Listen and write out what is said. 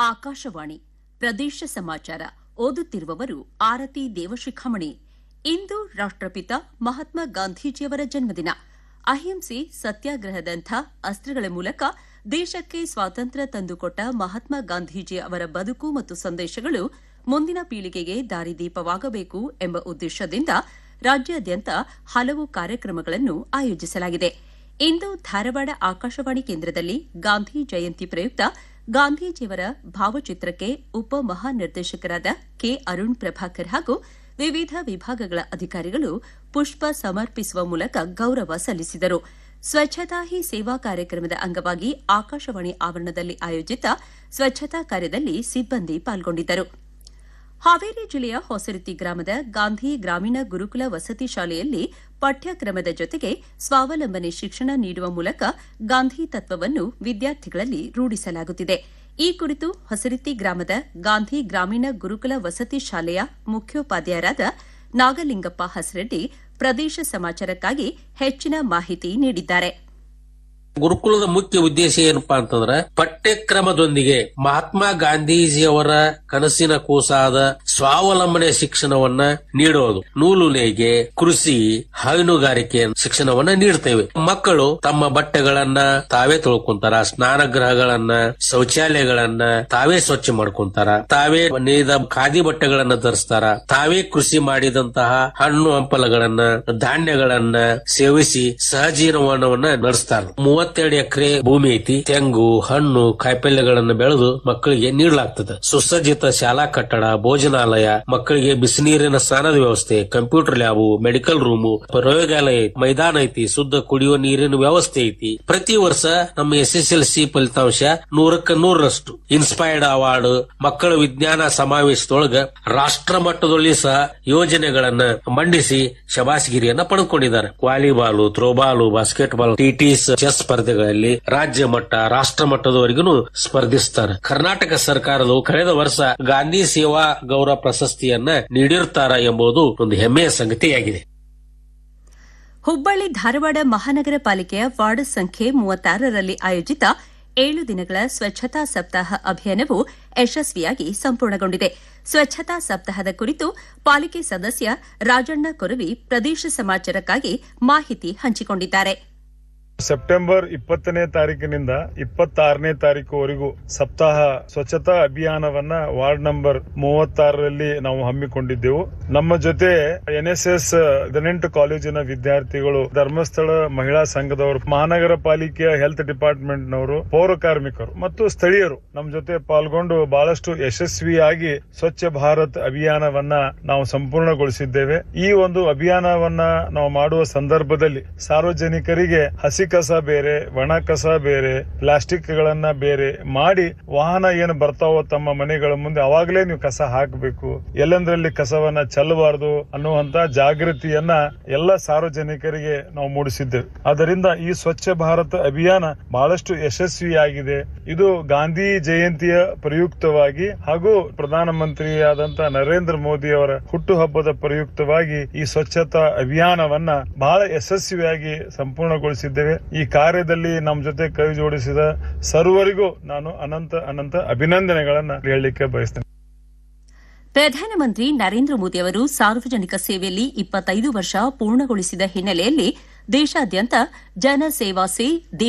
ಆಕಾಶವಾಣಿ ಪ್ರದೇಶ ಸಮಾಚಾರ ಓದುತ್ತಿರುವವರು ಆರತಿ ದೇವಶಿಖಾಮಣಿ ಇಂದು ರಾಷ್ಟ್ರಪಿತ ಮಹಾತ್ಮ ಗಾಂಧೀಜಿಯವರ ಜನ್ಮದಿನ ಅಹಿಂಸೆ ಸತ್ಯಾಗ್ರಹದಂಥ ಅಸ್ತ್ರಗಳ ಮೂಲಕ ದೇಶಕ್ಕೆ ಸ್ವಾತಂತ್ರ್ಯ ತಂದುಕೊಟ್ಟ ಮಹಾತ್ಮ ಗಾಂಧೀಜಿ ಅವರ ಬದುಕು ಮತ್ತು ಸಂದೇಶಗಳು ಮುಂದಿನ ಪೀಳಿಗೆಗೆ ದಾರಿದೀಪವಾಗಬೇಕು ಎಂಬ ಉದ್ದೇಶದಿಂದ ರಾಜ್ಯಾದ್ಯಂತ ಹಲವು ಕಾರ್ಯಕ್ರಮಗಳನ್ನು ಆಯೋಜಿಸಲಾಗಿದೆ ಇಂದು ಧಾರವಾಡ ಆಕಾಶವಾಣಿ ಕೇಂದ್ರದಲ್ಲಿ ಗಾಂಧಿ ಜಯಂತಿ ಪ್ರಯುಕ್ತ ಗಾಂಧೀಜಿಯವರ ಭಾವಚಿತ್ರಕ್ಕೆ ಉಪ ಮಹಾನಿರ್ದೇಶಕರಾದ ಕೆ ಅರುಣ್ ಪ್ರಭಾಕರ್ ಹಾಗೂ ವಿವಿಧ ವಿಭಾಗಗಳ ಅಧಿಕಾರಿಗಳು ಪುಷ್ಪ ಸಮರ್ಪಿಸುವ ಮೂಲಕ ಗೌರವ ಸಲ್ಲಿಸಿದರು ಸ್ವಚ್ಛತಾ ಹಿ ಸೇವಾ ಕಾರ್ಯಕ್ರಮದ ಅಂಗವಾಗಿ ಆಕಾಶವಾಣಿ ಆವರಣದಲ್ಲಿ ಆಯೋಜಿತ ಸ್ವಚ್ಛತಾ ಕಾರ್ಯದಲ್ಲಿ ಸಿಬ್ಬಂದಿ ಪಾಲ್ಗೊಂಡಿದ್ದರು ಹಾವೇರಿ ಜಿಲ್ಲೆಯ ಹೊಸರತಿ ಗ್ರಾಮದ ಗಾಂಧಿ ಗ್ರಾಮೀಣ ಗುರುಕುಲ ವಸತಿ ಶಾಲೆಯಲ್ಲಿ ಪಠ್ಯಕ್ರಮದ ಜೊತೆಗೆ ಸ್ವಾವಲಂಬನೆ ಶಿಕ್ಷಣ ನೀಡುವ ಮೂಲಕ ಗಾಂಧಿ ತತ್ವವನ್ನು ವಿದ್ಯಾರ್ಥಿಗಳಲ್ಲಿ ರೂಢಿಸಲಾಗುತ್ತಿದೆ ಈ ಕುರಿತು ಹೊಸರತಿ ಗ್ರಾಮದ ಗಾಂಧಿ ಗ್ರಾಮೀಣ ಗುರುಕುಲ ವಸತಿ ಶಾಲೆಯ ಮುಖ್ಯೋಪಾಧ್ಯಾಯರಾದ ನಾಗಲಿಂಗಪ್ಪ ಹಸರೆಡ್ಡಿ ಪ್ರದೇಶ ಸಮಾಚಾರಕ್ಕಾಗಿ ಹೆಚ್ಚಿನ ಮಾಹಿತಿ ನೀಡಿದ್ದಾರೆ ಗುರುಕುಲದ ಮುಖ್ಯ ಉದ್ದೇಶ ಏನಪ್ಪಾ ಅಂತಂದ್ರ ಪಠ್ಯಕ್ರಮದೊಂದಿಗೆ ಮಹಾತ್ಮ ಗಾಂಧೀಜಿಯವರ ಕನಸಿನ ಕೂಸಾದ ಸ್ವಾವಲಂಬನೆ ಶಿಕ್ಷಣವನ್ನ ನೀಡೋದು ನೂಲು ನೇಯ್ಗೆ ಕೃಷಿ ಹೈನುಗಾರಿಕೆ ಶಿಕ್ಷಣವನ್ನ ನೀಡ್ತೇವೆ ಮಕ್ಕಳು ತಮ್ಮ ಬಟ್ಟೆಗಳನ್ನ ತಾವೇ ತೊಳ್ಕೊಂತಾರ ಸ್ನಾನಗೃಹಗಳನ್ನ ಶೌಚಾಲಯಗಳನ್ನ ತಾವೇ ಸ್ವಚ್ಛ ಮಾಡ್ಕೊಂತಾರ ತಾವೇ ನೇಯ್ದ ಖಾದಿ ಬಟ್ಟೆಗಳನ್ನ ಧರಿಸ್ತಾರ ತಾವೇ ಕೃಷಿ ಮಾಡಿದಂತಹ ಹಣ್ಣು ಹಂಪಲಗಳನ್ನ ಧಾನ್ಯಗಳನ್ನ ಸೇವಿಸಿ ಸಹಜೀವನವನ್ನ ನಡೆಸ್ತಾರ ಮೂವತ್ತೆರಡು ಎಕರೆ ಭೂಮಿ ಐತಿ ತೆಂಗು ಹಣ್ಣು ಕಾಯಿಪಲ್ಯಗಳನ್ನು ಬೆಳೆದು ಮಕ್ಕಳಿಗೆ ನೀಡಲಾಗ್ತದೆ ಸುಸಜ್ಜಿತ ಶಾಲಾ ಕಟ್ಟಡ ಭೋಜನಾಲಯ ಮಕ್ಕಳಿಗೆ ಬಿಸಿನೀರಿನ ಸ್ನಾನದ ವ್ಯವಸ್ಥೆ ಕಂಪ್ಯೂಟರ್ ಲ್ಯಾಬು ಮೆಡಿಕಲ್ ರೂಮು ಪ್ರಯೋಗಾಲಯ ಐತಿ ಮೈದಾನ ಐತಿ ಶುದ್ಧ ಕುಡಿಯುವ ನೀರಿನ ವ್ಯವಸ್ಥೆ ಐತಿ ಪ್ರತಿ ವರ್ಷ ನಮ್ಮ ಎಸ್ ಎಸ್ ಎಲ್ ಸಿ ಫಲಿತಾಂಶ ನೂರಕ್ಕೆ ನೂರರಷ್ಟು ಇನ್ಸ್ಪೈರ್ಡ್ ಅವಾರ್ಡ್ ಮಕ್ಕಳ ವಿಜ್ಞಾನ ಸಮಾವೇಶದೊಳಗ ರಾಷ್ಟ್ರ ಮಟ್ಟದಲ್ಲಿ ಸಹ ಯೋಜನೆಗಳನ್ನ ಮಂಡಿಸಿ ಶಬಾಸ್ಗಿರಿಯನ್ನ ಪಡೆದುಕೊಂಡಿದ್ದಾರೆ volleyball throwball basketball TTs chess ಸ್ಪರ್ಧೆಗಳಲ್ಲಿ ರಾಜ್ಯ ಮಟ್ಟ ರಾಷ್ಟ್ರ ಮಟ್ಟದವರೆಗೂ ಸ್ಪರ್ಧಿಸ್ತಾರೆ ಕರ್ನಾಟಕ ಸರ್ಕಾರವು ಕಳೆದ ವರ್ಷ ಗಾಂಧಿ ಸೇವಾ ಗೌರವ ಪ್ರಶಸ್ತಿಯನ್ನ ನೀಡಿರುತ್ತಾರೆ ಎಂಬುದು ಒಂದು ಹೆಮ್ಮೆಯ ಸಂಗತಿಯಾಗಿದೆ ಹುಬ್ಬಳ್ಳಿ ಧಾರವಾಡ ಮಹಾನಗರ ಪಾಲಿಕೆಯ ವಾರ್ಡ್ ಸಂಖ್ಯೆ ಮೂವತ್ತಾರರಲ್ಲಿ ಆಯೋಜಿತ ಏಳು ದಿನಗಳ ಸ್ವಚ್ಛತಾ ಸಪ್ತಾಹ ಅಭಿಯಾನವು ಯಶಸ್ವಿಯಾಗಿ ಸಂಪೂರ್ಣಗೊಂಡಿದೆ ಸ್ವಚ್ಛತಾ ಸಪ್ತಾಹದ ಕುರಿತು ಪಾಲಿಕೆ ಸದಸ್ಯ ರಾಜಣ್ಣ ಕೊರವಿ ಪ್ರದೇಶ ಸಮಾಚಾರಕ್ಕಾಗಿ ಮಾಹಿತಿ ಹಂಚಿಕೊಂಡಿದ್ದಾರೆ ಸೆಪ್ಟೆಂಬರ್ ಇಪ್ಪತ್ತನೇ ತಾರೀಕಿನಿಂದ ಇಪ್ಪತ್ತಾರನೇ ತಾರೀಕುವರೆಗೂ ಸಪ್ತಾಹ ಸ್ವಚ್ಛತಾ ಅಭಿಯಾನವನ್ನ ವಾರ್ಡ್ ನಂಬರ್ ಮೂವತ್ತಾರರಲ್ಲಿ ನಾವು ಹಮ್ಮಿಕೊಂಡಿದ್ದೆವು ನಮ್ಮ ಜೊತೆ ಎನ್ಎಸ್ಎಸ್ ಹದಿನೆಂಟು ಕಾಲೇಜಿನ ವಿದ್ಯಾರ್ಥಿಗಳು ಧರ್ಮಸ್ಥಳ ಮಹಿಳಾ ಸಂಘದವರು ಮಹಾನಗರ ಪಾಲಿಕೆಯ ಹೆಲ್ತ್ ಡಿಪಾರ್ಟ್ಮೆಂಟ್ ನವರು ಪೌರ ಕಾರ್ಮಿಕರು ಮತ್ತು ಸ್ಥಳೀಯರು ನಮ್ಮ ಜೊತೆ ಪಾಲ್ಗೊಂಡು ಬಹಳಷ್ಟು ಯಶಸ್ವಿಯಾಗಿ ಸ್ವಚ್ಛ ಭಾರತ್ ಅಭಿಯಾನವನ್ನ ನಾವು ಸಂಪೂರ್ಣಗೊಳಿಸಿದ್ದೇವೆ ಈ ಒಂದು ಅಭಿಯಾನವನ್ನ ನಾವು ಮಾಡುವ ಸಂದರ್ಭದಲ್ಲಿ ಸಾರ್ವಜನಿಕರಿಗೆ ಹಸಿ ಕಸ ಬೇರೆ ಒಣ ಕಸ ಬೇರೆ ಪ್ಲಾಸ್ಟಿಕ್ ಗಳನ್ನ ಬೇರೆ ಮಾಡಿ ವಾಹನ ಏನು ಬರ್ತಾವೋ ತಮ್ಮ ಮನೆಗಳ ಮುಂದೆ ಅವಾಗಲೇ ನೀವು ಕಸ ಹಾಕಬೇಕು ಎಲ್ಲಂದ್ರಲ್ಲಿ ಕಸವನ್ನ ಚೆಲ್ಲಬಾರದು ಅನ್ನುವಂತ ಜಾಗೃತಿಯನ್ನ ಎಲ್ಲ ಸಾರ್ವಜನಿಕರಿಗೆ ನಾವು ಮೂಡಿಸಿದ್ದೇವೆ ಅದರಿಂದ ಈ ಸ್ವಚ್ಛ ಭಾರತ ಅಭಿಯಾನ ಬಹಳಷ್ಟು ಯಶಸ್ವಿಯಾಗಿದೆ ಇದು ಗಾಂಧಿ ಜಯಂತಿಯ ಪ್ರಯುಕ್ತವಾಗಿ ಹಾಗೂ ಪ್ರಧಾನಮಂತ್ರಿಯಾದಂತ ನರೇಂದ್ರ ಮೋದಿ ಅವರ ಹುಟ್ಟುಹಬ್ಬದ ಪ್ರಯುಕ್ತವಾಗಿ ಈ ಸ್ವಚ್ಛತಾ ಅಭಿಯಾನವನ್ನ ಬಹಳ ಯಶಸ್ವಿಯಾಗಿ ಸಂಪೂರ್ಣಗೊಳಿಸಿದ್ದೇವೆ ಈ ಕಾರ್ಯದಲ್ಲಿ ನಮ್ಮ ಜೊತೆ ಕೈ ಜೋಡಿಸಿದ ಸರ್ವರಿಗೂ ನಾನು ಅನಂತ ಅನಂತ ಅಭಿನಂದನೆಗಳನ್ನ ಹೇಳಲಿಕ್ಕೆ ಬಯಸ್ತೇನೆ ಪ್ರಧಾನಮಂತ್ರಿ ನರೇಂದ್ರ ಮೋದಿ ಅವರು ಸಾರ್ವಜನಿಕ ಸೇವೆಯಲ್ಲಿ ಇಪ್ಪತ್ತೈದು ವರ್ಷ ಪೂರ್ಣಗೊಳಿಸಿದ ಹಿನ್ನೆಲೆಯಲ್ಲಿ ದೇಶಾದ್ಯಂತ ಜನ ಸೇವಾ ಸೇ